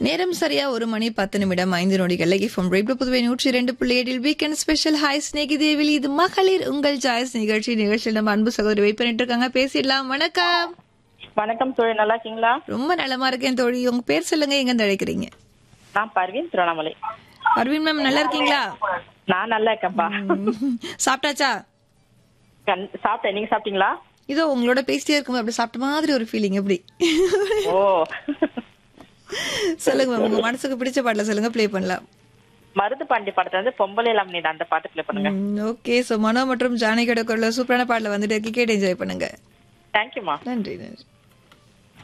நேரம் சரியா ஒரு மணி பத்து நிமிடம் ஐந்து நொடிகள் ஃப்ரம் ரேடியோ புதுவை நூற்றி இரண்டு புள்ளி ஏழில் வீக்கெண்ட் ஸ்பெஷல் ஹாய் ஸ்நேகி தேவில் இது மகளிர் உங்கள் சாய்ஸ் நிகழ்ச்சி நிகழ்ச்சியில் நம்ம அன்பு சகோதரி வெயிட் பண்ணிட்டு இருக்காங்க பேசிடலாம் வணக்கம் வணக்கம் தோழி நல்லா இருக்கீங்களா ரொம்ப நலமா இருக்கேன் தோழி உங்க பேர் சொல்லுங்க எங்க இருந்து அழைக்கிறீங்க நான் பர்வீன் திருவண்ணாமலை அரவிந்த் மேம் நல்லா இருக்கீங்களா நான் நல்லா இருக்கேன்ப்பா ம், சாப்பிட்டாச்சா கண்- சாப்பிட்டேன் நீங்க சாப்பிட்டீங்களா இதோ உங்களோட பேசிட்டே இருக்கும்போது அப்படி சாப்பிட்ட மாதிரி ஒரு ஃபீலிங் எப்படி ஓ சொல்லுங்க மேம் உங்க மனசுக்கு பிடிச்ச பாட்டுல சொல்லுங்க ப்ளே பண்ணலாம் மருது பாண்டி படத்துல வந்து பொம்பளை எல்லாம் நீ அந்த பாட்டு ப்ளே பண்ணுங்க ஓகே சோ மனோ மற்றும் ஜானகியோட குரல்ல சூப்பரான பாட்டுல வந்துட்டு கேட்டு என்ஜாய் பண்ணுங்க தேங்க்யூமா நன்றி நன்றி